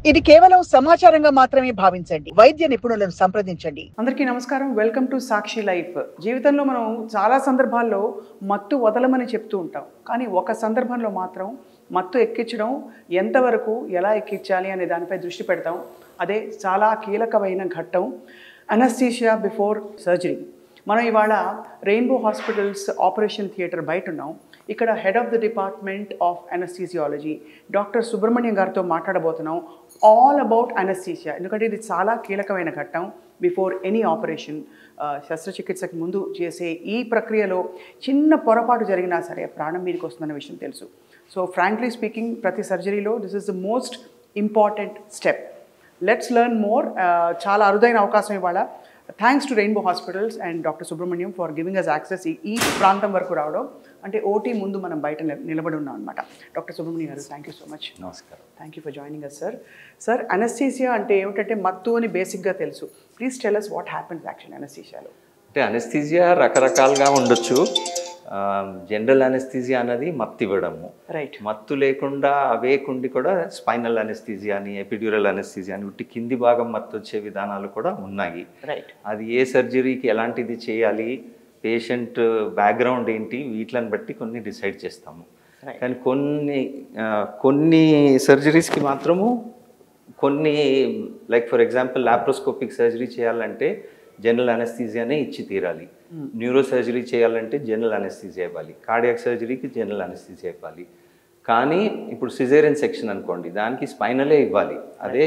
ఇది కేవలం సమాచారంగా మాత్రమే భావించండి వైద్య నిపుణులను సంప్రదించండి అందరికీ నమస్కారం వెల్కమ్ టు సాక్షి లైఫ్ జీవితంలో మనం చాలా సందర్భాల్లో మత్తు వదలమని చెప్తూ ఉంటాం కానీ ఒక సందర్భంలో మాత్రం మత్తు ఎక్కించడం ఎంతవరకు ఎలా ఎక్కించాలి అనే దానిపై దృష్టి పెడతాం అదే చాలా కీలకమైన ఘట్టం అనస్థీషియా బిఫోర్ సర్జరీ మనం ఇవాళ రెయిన్బో హాస్పిటల్స్ ఆపరేషన్ థియేటర్ బయట ఉన్నాం ఇక్కడ head of the department of anaesthesiology doctor Subrahmanyam గారితో మాట్లాడబోతున్నాం ఆల్ అబౌట్ అనస్థీషియా ఎందుకంటే ఇది చాలా కీలకమైన ఘట్టం బిఫోర్ ఎనీ ఆపరేషన్ శస్త్రచికిత్సకి ముందు చేసే ఈ ప్రక్రియలో చిన్న పొరపాటు జరిగినా సరే ప్రాణం మీదకి వస్తుందన్న విషయం తెలుసు సో ఫ్రాంక్లీ స్పీకింగ్ ప్రతి సర్జరీలో this is the most important step let's learn more చాలా అరుదైన అవకాశం ఇవాళ thanks to Rainbow Hospitals and doctor Subrahmanyam for giving us access ఈ ప్రాంతం వరకు రావడం అంటే ఓటీ ముందు మనం బయట నిల- నిలబడి ఉన్నాం అనమాట డాక్టర్ సుబ్రహ్మణ్యం గారు థ్యాంక్ యూ సో మచ్ నమస్కారం thank you for joining us sir sir anaesthesia అంటే ఏమిటంటే మత్తు అని బేసిక్గా తెలుసు please tell us what happens actual అనస్థీసియాలో అంటే అనస్థీజియా రకరకాలుగా ఉండొచ్చు జనరల్ అనస్థీజియా అన్నది మత్తు ఇవ్వడము రైట్ మత్తు లేకుండా అవే కుండి కూడా స్పైనల్ అనస్థీజియా అని ఎపిడ్యూరల్ అనస్థీజియా అని ఉట్టి కింది భాగం మత్తు వచ్చే విధానాలు కూడా ఉన్నాయి రైట్ అది ఏ సర్జరీకి ఎలాంటిది చేయాలి పేషెంట్ బ్యాక్గ్రౌండ్ ఏంటి వీటిని బట్టి కొన్ని డిసైడ్ చేస్తాము Right. కానీ కొన్ని ఆ, కొన్ని సర్జరీస్కి మాత్రము కొన్ని like for example laparoscopic surgery చేయాలంటే జనరల్ అనస్థీజియానే ఇచ్చి తీరాలి న్యూరో సర్జరీ చేయాలంటే జనరల్ అనస్థీజియా ఇవ్వాలి కార్డియాక్ సర్జరీకి జనరల్ అనస్థీజియా ఇవ్వాలి కానీ ఇప్పుడు సిజేరియన్ సెక్షన్ అనుకోండి దానికి స్పైనలే ఇవ్వాలి అదే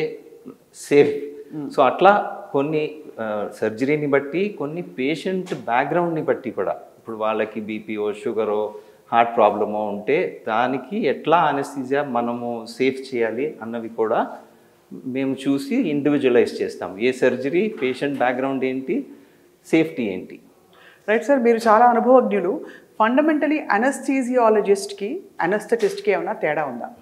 సేఫ్ సో అట్లా కొన్ని సర్జరీని బట్టి కొన్ని పేషెంట్ బ్యాక్గ్రౌండ్ని బట్టి కూడా ఇప్పుడు వాళ్ళకి బీపీఓ షుగరో హార్ట్ ప్రాబ్లమో ఉంటే దానికి ఎట్లా అనస్థీజియా మనము సేఫ్ చేయాలి అన్నవి కూడా మేము చూసి ఇండివిజువలైజ్ చేస్తాం ఏ సర్జరీ పేషెంట్ బ్యాక్గ్రౌండ్ ఏంటి సేఫ్టీ ఏంటి రైట్ సార్ మీరు చాలా అనుభవజ్ఞులు ఫండమెంటలీ అనస్థీజియాలజిస్ట్కి అనస్థటిస్ట్కి ఏమైనా తేడా ఉందా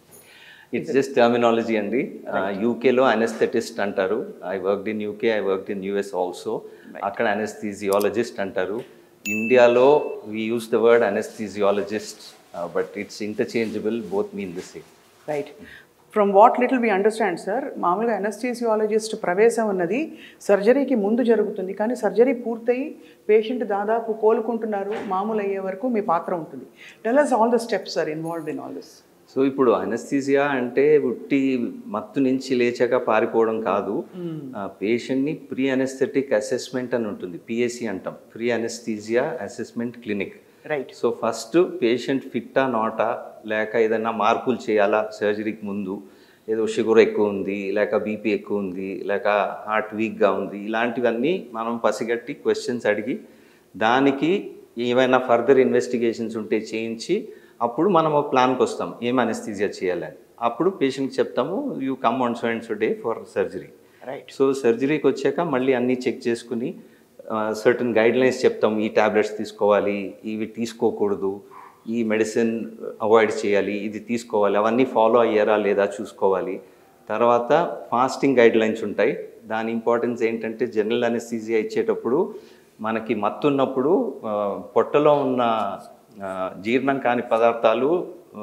ఇట్స్ జస్ట్ టర్మినాలజీ అండి యూకేలో అనెస్థెటిస్ట్ అంటారు I worked in UK I worked in US also అక్కడ అనెస్థీజియాలజిస్ట్ అంటారు ఇండియాలో we use the word anaesthesiologist but it's interchangeable both mean the same right from what little we understand sir మామూలుగా anaesthesiologist ప్రవేశం అన్నది సర్జరీకి ముందు జరుగుతుంది కానీ సర్జరీ పూర్తయి పేషెంట్ దాదాపు కోలుకుంటున్నారు మామూలు అయ్యే వరకు మీ పాత్ర ఉంటుంది tell us all the steps sir involved in all this so ఇప్పుడు అనస్థీజియా అంటే ఉట్టి మత్తు నుంచి లేచాక పారిపోవడం కాదు పేషెంట్ని ప్రీ అనెస్థెటిక్ అసెస్మెంట్ అని ఉంటుంది పిఎస్సి అంటాం pre anaesthesia assessment clinic right so first patient ఫిట్టా నాటా లేక ఏదైనా మార్పులు చేయాలా సర్జరీకి ముందు ఏదో షుగర్ ఎక్కువ ఉంది లేక బీపీ ఎక్కువ ఉంది లేక హార్ట్ వీక్గా ఉంది ఇలాంటివన్నీ మనం పసిగట్టి క్వశ్చన్స్ అడిగి దానికి ఏమైనా ఫర్దర్ ఇన్వెస్టిగేషన్స్ ఉంటే చేయించి అప్పుడు మనం ఒక ప్లాన్కి వస్తాం ఏం అనస్థీజియా చేయాలని అప్పుడు పేషెంట్కి చెప్తాము you come on so and so day for surgery right so సర్జరీకి వచ్చాక మళ్ళీ అన్నీ చెక్ చేసుకుని సర్టన్ గైడ్ లైన్స్ చెప్తాం ఈ టాబ్లెట్స్ తీసుకోవాలి ఇవి తీసుకోకూడదు ఈ మెడిసిన్ అవాయిడ్ చేయాలి ఇది తీసుకోవాలి అవన్నీ ఫాలో అయ్యారా లేదా చూసుకోవాలి తర్వాత ఫాస్టింగ్ గైడ్ లైన్స్ ఉంటాయి దాని ఇంపార్టెన్స్ ఏంటంటే జనరల్ అనెస్థీజియా ఇచ్చేటప్పుడు మనకి మత్తున్నప్పుడు ఆ, పొట్టలో ఉన్న ఆ, జీర్ణం కాని పదార్థాలు ఆ,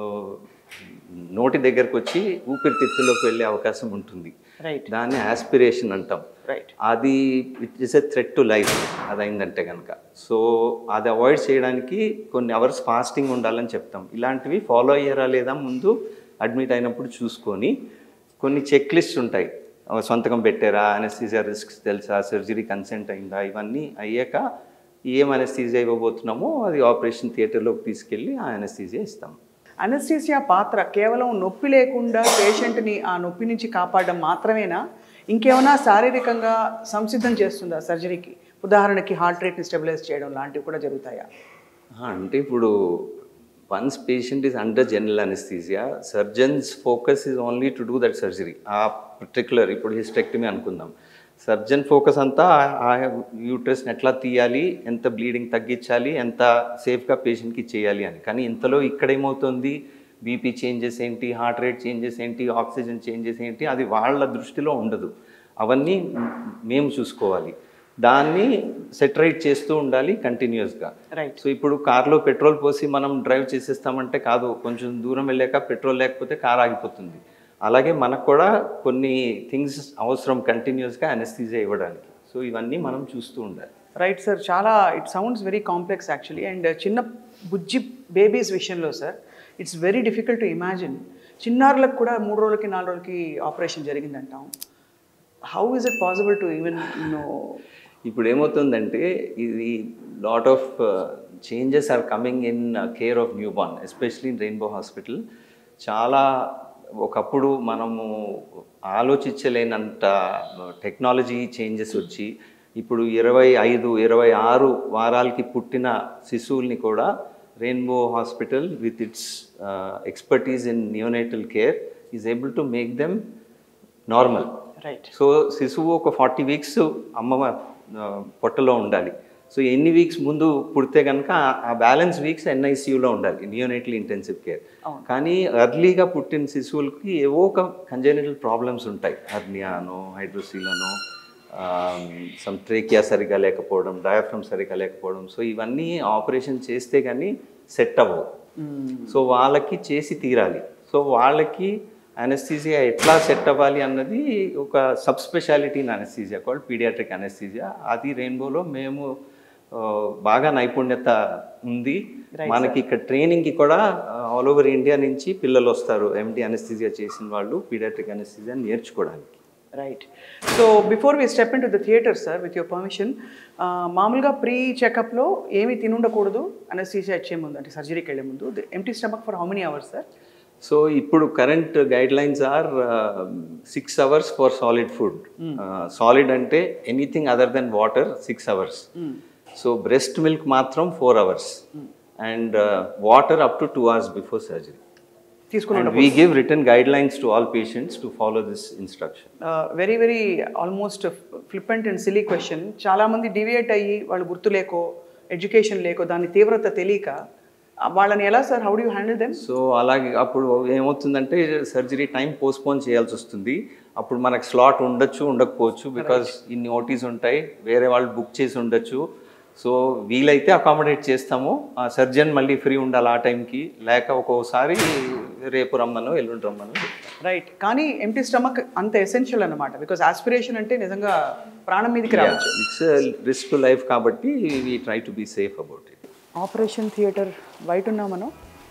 నోటి దగ్గరకు వచ్చి ఊపిరితిత్తులోకి వెళ్ళే అవకాశం ఉంటుంది రైట్ దాన్ని ఆస్పిరేషన్ అంటాం రైట్ అది it is a threat to life అది అయిందంటే కనుక సో అది అవాయిడ్ చేయడానికి కొన్ని అవర్స్ ఫాస్టింగ్ ఉండాలని చెప్తాం ఇలాంటివి ఫాలో అయ్యారా లేదా ముందు అడ్మిట్ అయినప్పుడు చూసుకొని కొన్ని చెక్ లిస్ట్ ఉంటాయి ఆ, సొంతకం పెట్టారా అనెస్థీజియా రిస్క్స్ తెలుసా సర్జరీ కన్సెంట్ అయిందా ఇవన్నీ అయ్యాక ఏం అనెస్థీజియా ఇవ్వబోతున్నామో అది ఆపరేషన్ థియేటర్లోకి తీసుకెళ్ళి ఆ అనెస్థీజియా ఇస్తాం అనస్థీసియా పాత్ర కేవలం నొప్పి లేకుండా పేషెంట్ని ఆ నొప్పి నుంచి కాపాడడం మాత్రమేనా ఇంకేమైనా శారీరకంగా సంసిద్ధం చేస్తుందా సర్జరీకి ఉదాహరణకి హార్ట్ రేట్ని స్టెబిలైజ్ చేయడం లాంటివి కూడా జరుగుతాయా ఆ, అంటే ఇప్పుడు once patient is under general anaesthesia surgeons focus is only to do that surgery ఆ పర్టికులర్ ఇప్పుడు హిస్టెక్టమీ అనుకుందాం సర్జన్ ఫోకస్ అంతా ఆ యూట్రస్ని ఎట్లా తీయాలి ఎంత బ్లీడింగ్ తగ్గించాలి ఎంత సేఫ్గా పేషెంట్కి చేయాలి అని కానీ ఇంతలో ఇక్కడ ఏమవుతుంది బీపీ చేంజెస్ ఏంటి హార్ట్ రేట్ చేంజెస్ ఏంటి ఆక్సిజన్ చేంజెస్ ఏంటి అది వాళ్ళ దృష్టిలో ఉండదు అవన్నీ మేము చూసుకోవాలి దాన్ని సెటరైట్ చేస్తూ ఉండాలి కంటిన్యూస్గా రైట్ సో ఇప్పుడు కార్లో పెట్రోల్ పోసి మనం డ్రైవ్ చేసేస్తామంటే కాదు కొంచెం దూరం వెళ్ళాక పెట్రోల్ లేకపోతే కార్ ఆగిపోతుంది అలాగే మనకు కూడా కొన్ని థింగ్స్ అవసరం కంటిన్యూస్గా అనస్థీజియా ఇవ్వడానికి సో ఇవన్నీ మనం చూస్తూ ఉండాలి రైట్ సార్ చాలా it sounds very complex actually and చిన్న బుజ్జి బేబీస్ విషయంలో సార్ it's very difficult to imagine చిన్నారులకు కూడా మూడు రోజులకి నాలుగు రోజులకి ఆపరేషన్ జరిగిందంటాం how is it possible to even know ఇప్పుడు ఏమవుతుందంటే ఇది lot of changes are coming in care of newborn especially in Rainbow Hospital చాలా ఒకప్పుడు మనము ఆలోచించలేనంత టెక్నాలజీ చేంజెస్ వచ్చి ఇప్పుడు ఇరవై ఐదు ఇరవై ఆరు వారాలకి పుట్టిన శిశువుల్ని కూడా Rainbow Hospital with its expertise in neonatal care is able to make them normal right so శిశువు ఒక ఫార్టీ వీక్స్ అమ్మ ఆ, పొట్టలో ఉండాలి సో ఎన్ని వీక్స్ ముందు పుడితే కనుక ఆ బ్యాలెన్స్ వీక్స్ ఎన్ఐసియూలో ఉండాలి నియోనేటల్ ఇంటెన్సివ్ కేర్ కానీ ఎర్లీగా పుట్టిన శిశువులకి ఏవో ఒక కంజెనిటల్ ప్రాబ్లమ్స్ ఉంటాయి హర్నియానో హైడ్రోసీలనో సమ్ ట్రేకియా సరిగా లేకపోవడం డయాఫ్రమ్ సరిగా లేకపోవడం సో ఇవన్నీ ఆపరేషన్ చేస్తే కానీ సెట్ అవ్వవు సో వాళ్ళకి చేసి తీరాలి సో వాళ్ళకి అనస్థీజియా ఎట్లా సెట్ అవ్వాలి అన్నది ఒక sub speciality in anaesthesia called paediatric anaesthesia అది రెయిన్బోలో మేము ఆ, బాగా నైపుణ్యత ఉంది మనకి ఇక్కడ ట్రైనింగ్కి కూడా ఆల్ ఓవర్ ఇండియా నుంచి పిల్లలు వస్తారు ఎండి అనస్థీజియా చేసిన వాళ్ళు పీడియాట్రిక్ అనస్థీజియా నేర్చుకోవడానికి right so before we step in to the theatre sir with your permission మామూలుగా ప్రీ చెకప్లో ఏమీ తినుండకూడదు అనస్థీసియా ఇచ్చే ముందు అంటే సర్జరీకి వెళ్ళే ముందు empty stomach for how many hours sir so ఇప్పుడు current guidelines are six hours for solid food solid అంటే anything other than water six hours so breast milk మాత్రం four hours and water up to two hours before surgery తీసుకుని and we give return guidelines to all patients to follow this instruction very very almost flippant and silly question చాలామంది deviate అయ్యి వాళ్ళు గుర్తు లేకో education లేకో దాని తీవ్రత తెలియక ఆ, వాళ్ళని ఎలా sir how do handle them so అలాగే అప్పుడు ఏమవుతుందంటే సర్జరీ టైం పోస్ట్పోన్ చేయాల్సి వస్తుంది అప్పుడు మనకు స్లాట్ ఉండొచ్చు ఉండకపోవచ్చు బికాజ్ ఇన్ని ఓటీస్ ఉంటాయి వేరే వాళ్ళు బుక్ చేసి ఉండొచ్చు సో వీలైతే అకామిడేట్ చేస్తాము ఆ సర్జన్ మళ్ళీ ఫ్రీ ఉండాలి ఆ టైంకి లేక ఒక్కోసారి రేపు రమ్మను ఎల్లుండి రమ్మను రైట్ కానీ ఎంటీ స్టమక్ అంత ఎసెన్షియల్ అన్నమాట బికాస్ ఆస్పిరేషన్ అంటే నిజంగా ప్రాణం మీదకి రావచ్చు ఇట్స్ రిస్క్ టు లైఫ్ కాబట్టి we try to be safe about it operation theatre బయట ఉన్నాం మనం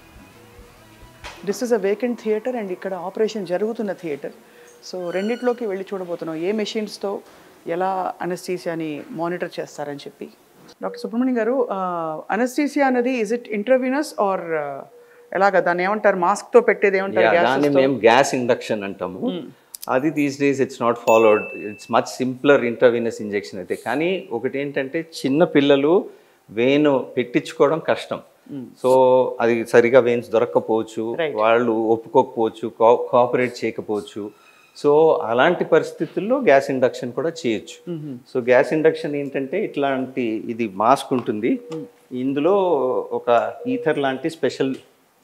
this is a vacant theatre and ఇక్కడ ఆపరేషన్ జరుగుతున్న థియేటర్ సో రెండిట్లోకి వెళ్ళి చూడబోతున్నాం ఏ మెషిన్స్తో ఎలా అనస్థీసియాని మానిటర్ చేస్తారని చెప్పి డాక్టర్ సుబ్రహ్మణ్యం గారు అనస్థీసియా అనేది ఇజ్ ఇట్ ఇంట్రవీనస్ ఆర్ ఎలాగా దాన్ని ఏమంటారు మాస్క్తో పెట్టేది ఏమంటారు Yeah, దాన్ని గ్యాస్ మేము గ్యాస్ ఇండక్షన్ అంటాము అది these days it's not followed it's much simpler intravenous injection అయితే కానీ ఒకటి ఏంటంటే చిన్న పిల్లలు వేను పెట్టించుకోవడం కష్టం సో అది సరిగా వెయిన్స్ దొరక్కపోవచ్చు వాళ్ళు ఒప్పుకోకపోవచ్చు కోఆపరేట్ చేయకపోవచ్చు సో అలాంటి పరిస్థితుల్లో గ్యాస్ ఇండక్షన్ కూడా చేయొచ్చు సో గ్యాస్ ఇండక్షన్ ఏంటంటే ఇట్లాంటి ఇది మాస్క్ ఉంటుంది ఇందులో ఒక ఈథర్ లాంటి స్పెషల్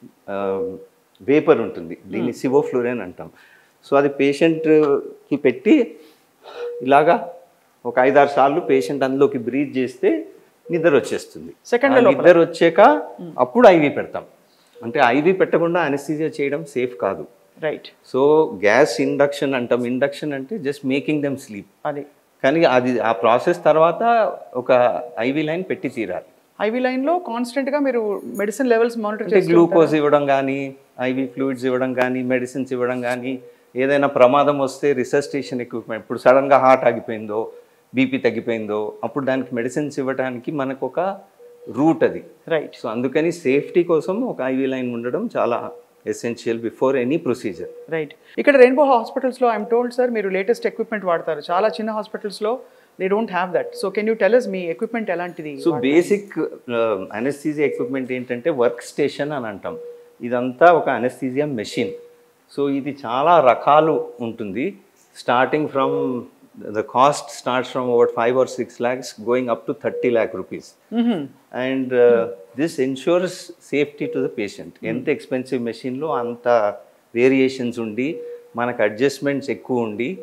వేపర్ ఉంటుంది దీన్ని సివోఫ్లోరైన్ అంటాం సో అది పేషెంట్కి పెట్టి ఇలాగా ఒక ఐదారు సార్లు పేషెంట్ అందులోకి బ్రీత్ చేస్తే నిద్ర వచ్చేస్తుంది Second ఆ నిద్ర వచ్చాక అప్పుడు ఐవి పెడతాం అంటే ఐవి పెట్టకుండా అనస్థీజియా చేయడం సేఫ్ కాదు రైట్ సో గ్యాస్ ఇండక్షన్ అంటాం ఇండక్షన్ అంటే జస్ట్ మేకింగ్ దెమ్ స్లీప్ అది కానీ అది ఆ ప్రాసెస్ తర్వాత ఒక ఐవి లైన్ పెట్టి తీరాలి ఐవి లైన్లో కాన్స్టెంట్గా మీరు మెడిసిన్ లెవెల్స్ మానిటర్ అంటే చేస్తూ గ్లూకోజ్ ఇవ్వడం కానీ ఐవి ఫ్లూయిడ్స్ ఇవ్వడం కానీ మెడిసిన్స్ ఇవ్వడం కానీ ఏదైనా ప్రమాదం వస్తే రిసర్స్టేషన్ ఎక్విప్మెంట్ ఇప్పుడు సడన్గా హార్ట్ ఆగిపోయిందో బీపీ తగ్గిపోయిందో అప్పుడు దానికి మెడిసిన్స్ ఇవ్వడానికి మనకు ఒక రూట్ అది రైట్ సో అందుకని సేఫ్టీ కోసం ఒక ఐవి లైన్ ఉండడం చాలా essential before any procedure right ఇక్కడ రెయిన్బో హాస్పిటల్స్లో ఐఎమ్ టోల్డ్ సార్ మీరు లేటెస్ట్ ఎక్విప్మెంట్ వాడతారు చాలా చిన్న హాస్పిటల్స్లో they don't have that so can you tell me equipment ఎలాంటిది సో బేసిక్ అనస్థీజియా ఎక్విప్మెంట్ ఏంటంటే వర్క్ స్టేషన్ అని అంటాం ఇదంతా ఒక అనస్థీజియా మెషిన్ సో ఇది చాలా రకాలు ఉంటుంది starting from the cost starts from over five or six lakhs going up to thirty lakh rupees and this ensures safety to the patient ఎంత ఎక్స్పెన్సివ్ మెషిన్లో అంత వేరియేషన్స్ ఉండి మనకు అడ్జస్ట్మెంట్స్ ఎక్కువ ఉండి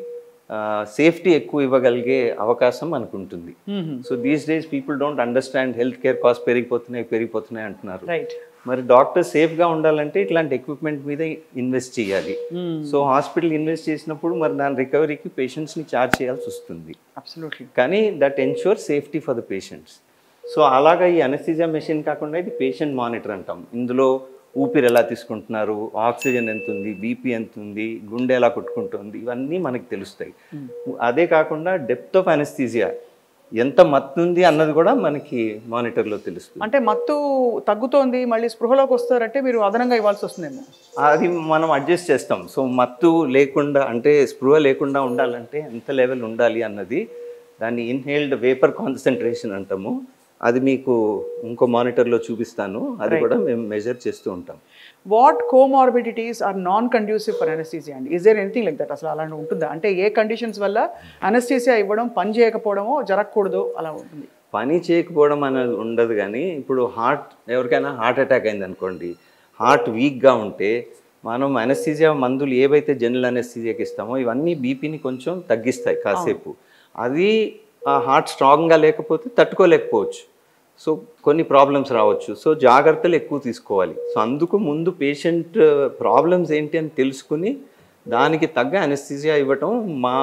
సేఫ్టీ ఎక్కువ ఇవ్వగలిగే అవకాశం మనకు ఉంటుంది so these days people don't understand health care cost పెరిగిపోతున్నాయి పెరిగిపోతున్నాయి అంటున్నారు రైట్ మరి డాక్టర్ సేఫ్గా ఉండాలంటే ఇట్లాంటి ఎక్విప్మెంట్ మీద ఇన్వెస్ట్ చేయాలి సో హాస్పిటల్ ఇన్వెస్ట్ చేసినప్పుడు మరి దాని రికవరీకి పేషెంట్స్ని ఛార్జ్ చేయాల్సి వస్తుంది అబ్సల్యూట్లీ కానీ that ensure safety for the patients so అలాగా ఈ అనస్థీజియా మెషిన్ కాకుండా ఇది పేషెంట్ మానిటర్ అంటాం ఇందులో ఊపిరి ఎలా తీసుకుంటున్నారు ఆక్సిజన్ ఎంత ఉంది బీపీ ఎంత ఉంది గుండె ఎలా కొట్టుకుంటుంది ఇవన్నీ మనకి తెలుస్తాయి అదే కాకుండా డెప్త్ ఆఫ్ అనస్థీజియా ఎంత మత్తు ఉంది అన్నది కూడా మనకి మానిటర్లో తెలుస్తుంది అంటే మత్తు తగ్గుతోంది మళ్ళీ స్పృహలోకి వస్తారంటే మీరు అదనంగా ఇవ్వాల్సి వస్తుందేమో అది మనం అడ్జస్ట్ చేస్తాం సో మత్తు లేకుండా అంటే స్పృహ లేకుండా ఉండాలంటే ఎంత లెవెల్ ఉండాలి అన్నది దాన్ని ఇన్హేల్డ్ వేపర్ కాన్సన్ట్రేషన్ అంటాము అది మీకు ఇంకో మానిటర్లో చూపిస్తాను అది కూడా మేము మెజర్ చేస్తూ ఉంటాం what comorbidities are non conducive for anaesthesia అండి is there anything like that అసలు అలాంటి ఉంటుందా అంటే ఏ కండిషన్స్ వల్ల అనస్థీసియా ఇవ్వడం పని చేయకపోవడమో జరగకూడదు అలా ఉంటుంది పని చేయకపోవడం అనేది ఉండదు కానీ ఇప్పుడు హార్ట్ ఎవరికైనా హార్ట్ అటాక్ అయింది అనుకోండి హార్ట్ వీక్గా ఉంటే మనం అనస్థీజియా మందులు ఏవైతే జనరల్ అనస్థీజియాకి ఇస్తామో ఇవన్నీ బీపీని కొంచెం తగ్గిస్తాయి కాసేపు అది ఆ హార్ట్ స్ట్రాంగ్గా లేకపోతే తట్టుకోలేకపోవచ్చు సో కొన్ని ప్రాబ్లమ్స్ రావచ్చు సో జాగ్రత్తలు ఎక్కువ తీసుకోవాలి సో అందుకు ముందు పేషెంట్ ప్రాబ్లమ్స్ ఏంటి అని తెలుసుకుని దానికి తగ్గ అనస్థీజియా ఇవ్వటం మా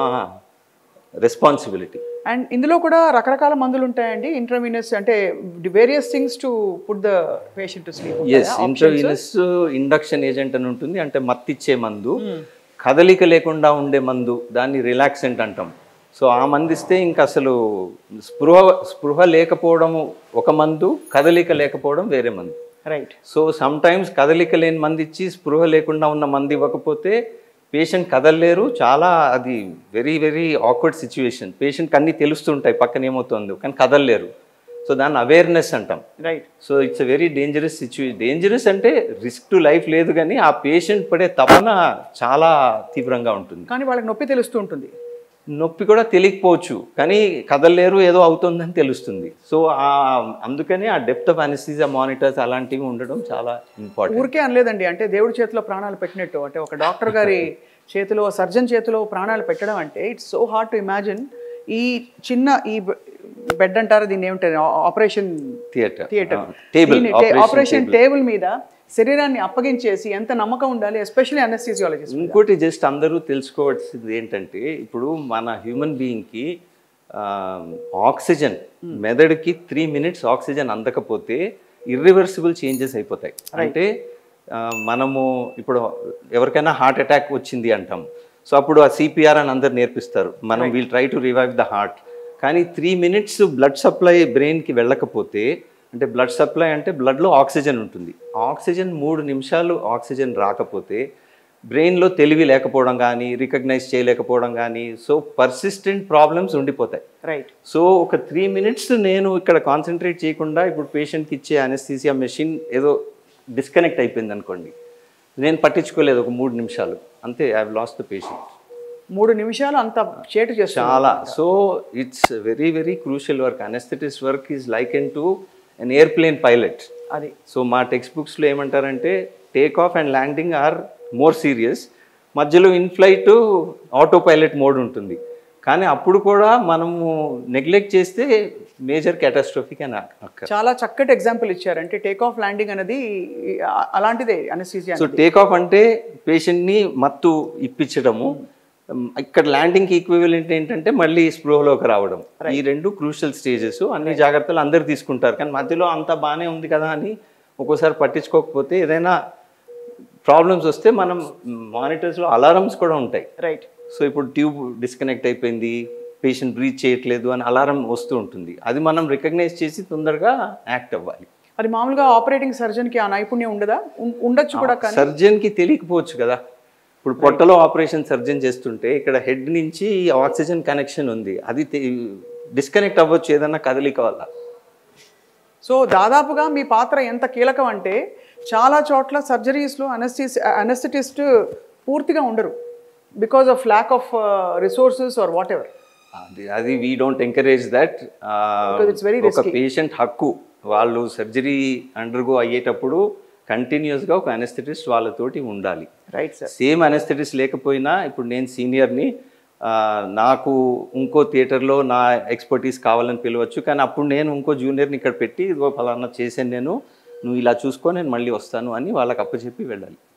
రెస్పాన్సిబిలిటీ అండ్ ఇందులో కూడా రకరకాల మందులు ఉంటాయండి ఇంట్రావీనస్ అంటే various things to put the patient to sleep as intravenous induction agent అని ఉంటుంది అంటే మత్తిచ్చే మందు కదలిక లేకుండా ఉండే మందు దాన్ని రిలాక్సెంట్ అంటాం సో ఆ మందు ఇస్తే ఇంకా అసలు స్పృహ స్పృహ లేకపోవడము ఒక మందు కదలిక లేకపోవడం వేరే మందు రైట్ సో సమ్ టైమ్స్ కదలిక లేని మంది ఇచ్చి స్పృహ లేకుండా ఉన్న మంది ఇవ్వకపోతే పేషెంట్ కదలలేరు చాలా అది వెరీ వెరీ ఆక్వర్డ్ సిచ్యువేషన్ పేషెంట్కి అన్నీ తెలుస్తుంటాయి పక్కన ఏమవుతుందో కానీ కదలలేరు సో దాన్ని అవేర్నెస్ అంటాం right so it's a very dangerous situation dangerous అంటే రిస్క్ టు లైఫ్ లేదు కానీ ఆ పేషెంట్ పడే తపన చాలా తీవ్రంగా ఉంటుంది కానీ వాళ్ళకి నొప్పి తెలుస్తూ ఉంటుంది నొప్పి కూడా తెలియకపోవచ్చు కానీ కదలలేరు ఏదో అవుతుందని తెలుస్తుంది సో ఆ అందుకని ఆ డెప్త్ ఆఫ్ అనస్థీజియా మానిటర్స్ అలాంటివి ఉండడం చాలా ఇంపార్టెంట్ ఊరికే అనలేదండి అంటే దేవుడి చేతిలో ప్రాణాలు పెట్టినట్టు అంటే ఒక డాక్టర్ గారి చేతిలో సర్జన్ చేతిలో ప్రాణాలు పెట్టడం అంటే it's so hard to imagine ఈ చిన్న ఈ బెడ్ అంటారు దీన్ని ఏమిటారు operation theatre theatre table operation table మీద శరీరాన్ని అప్పగించేసి ఎంత నమ్మకం ఉండాలి ఎస్పెషల్లీ అనస్థిజియాలజిస్ట్ ఇంకోటి జస్ట్ అందరూ తెలుసుకోవాల్సింది ఏంటంటే ఇప్పుడు మన హ్యూమన్ బీయింగ్కి ఆక్సిజన్ మెదడుకి త్రీ మినిట్స్ ఆక్సిజన్ అందకపోతే ఇర్రివర్సిబుల్ చేంజెస్ అయిపోతాయి అంటే ఆ, మనము ఇప్పుడు ఎవరికైనా హార్ట్ అటాక్ వచ్చింది అంటాం సో అప్పుడు ఆ సిపిఆర్ అని అందరు నేర్పిస్తారు మనం we'll try to revive the heart కానీ త్రీ మినిట్స్ బ్లడ్ సప్లై బ్రెయిన్కి వెళ్ళకపోతే అంటే బ్లడ్ సప్లై అంటే బ్లడ్లో ఆక్సిజన్ ఉంటుంది ఆక్సిజన్ మూడు నిమిషాలు ఆక్సిజన్ రాకపోతే బ్రెయిన్లో తెలివి లేకపోవడం కానీ రికగ్నైజ్ చేయలేకపోవడం కానీ సో పర్సిస్టెంట్ ప్రాబ్లమ్స్ ఉండిపోతాయి రైట్ సో ఒక త్రీ మినిట్స్ నేను ఇక్కడ కాన్సన్ట్రేట్ చేయకుండా ఇప్పుడు పేషెంట్కి ఇచ్చే అనస్థీసియా మెషిన్ ఏదో డిస్కనెక్ట్ అయిపోయింది అనుకోండి నేను పట్టించుకోలేదు ఒక మూడు నిమిషాలు అంతే ఐ లాస్ట్ ద పేషెంట్ మూడు నిమిషాలు అంత చేటు చేస్తాను చాలా so it's very very crucial work anaesthetist's work is like an to an airplane pilot అది సో మా టెక్స్ట్ బుక్స్లో ఏమంటారంటే take off and landing are more serious మధ్యలో in flight auto pilot mode ఉంటుంది కానీ అప్పుడు కూడా మనము నెగ్లెక్ట్ చేస్తే మేజర్ క్యాటాస్ట్రోఫిక్ అని అక్క చాలా చక్కటి ఎగ్జాంపుల్ ఇచ్చారు అంటే టేక్ ఆఫ్ ల్యాండింగ్ అనేది ఆ- అలాంటిదే అనస్థీజియా సో టేక్ ఆఫ్ అంటే పేషెంట్ని మత్తు ఇప్పించడము ఇక్కడ ల్యాండింగ్కి ఈక్వివలెంట్ ఏంటంటే మళ్ళీ స్పృహలోకి రావడం ఈ రెండు క్రూషియల్ స్టేజెస్ అన్ని జాగ్రత్తలు అందరు తీసుకుంటారు కానీ మధ్యలో అంత బాగానే ఉంది కదా అని ఒక్కోసారి పట్టించుకోకపోతే ఏదైనా ప్రాబ్లమ్స్ వస్తే మనం మానిటర్స్లో అలారమ్స్ కూడా ఉంటాయి రైట్ సో ఇప్పుడు ట్యూబ్ డిస్కనెక్ట్ అయిపోయింది పేషెంట్ బ్రీచ్ చేయట్లేదు అని అలారం వస్తూ ఉంటుంది అది మనం రికగ్నైజ్ చేసి తొందరగా యాక్ట్ అవ్వాలి అది మామూలుగా ఆపరేటింగ్ సర్జన్ కి ఆ నైపుణ్యం ఉండదా ఉం- ఉండొచ్చు కూడా కానీ సర్జన్కి తెలియకపోవచ్చు కదా ఇప్పుడు పొట్టలో ఆపరేషన్ సర్జన్ చేస్తుంటే ఇక్కడ హెడ్ నుంచి ఆక్సిజన్ కనెక్షన్ ఉంది అది డిస్కనెక్ట్ అవ్వచ్చు ఏదన్నా కదలిక వల్ల సో దాదాపుగా మీ పాత్ర ఎంత కీలకం అంటే చాలా చోట్ల సర్జరీస్లో అనస్థిస్ అనస్థెటిస్ట్ పూర్తిగా ఉండరు because of lack of resources or whatever ఎవర్ అది అది we don't encourage that Because it's very ఒక పేషెంట్ హక్కు వాళ్ళు సర్జరీ అండర్గో అయ్యేటప్పుడు కంటిన్యూస్గా ఒక అనస్థెటిస్ట్ వాళ్ళతోటి ఉండాలి రైట్ సార్ సేమ్ అనస్థెటిస్ట్ లేకపోయినా ఇప్పుడు నేను సీనియర్ని ఆ, నాకు ఇంకో థియేటర్లో నా ఎక్స్పర్టీస్ కావాలని పిలవచ్చు కానీ అప్పుడు నేను ఇంకో జూనియర్ని ఇక్కడ పెట్టి ఇదిగో ఫలానా చేశాను నేను నువ్వు ఇలా చూసుకో నేను మళ్ళీ వస్తాను అని వాళ్ళకి అప్పచెప్పి వెళ్ళాలి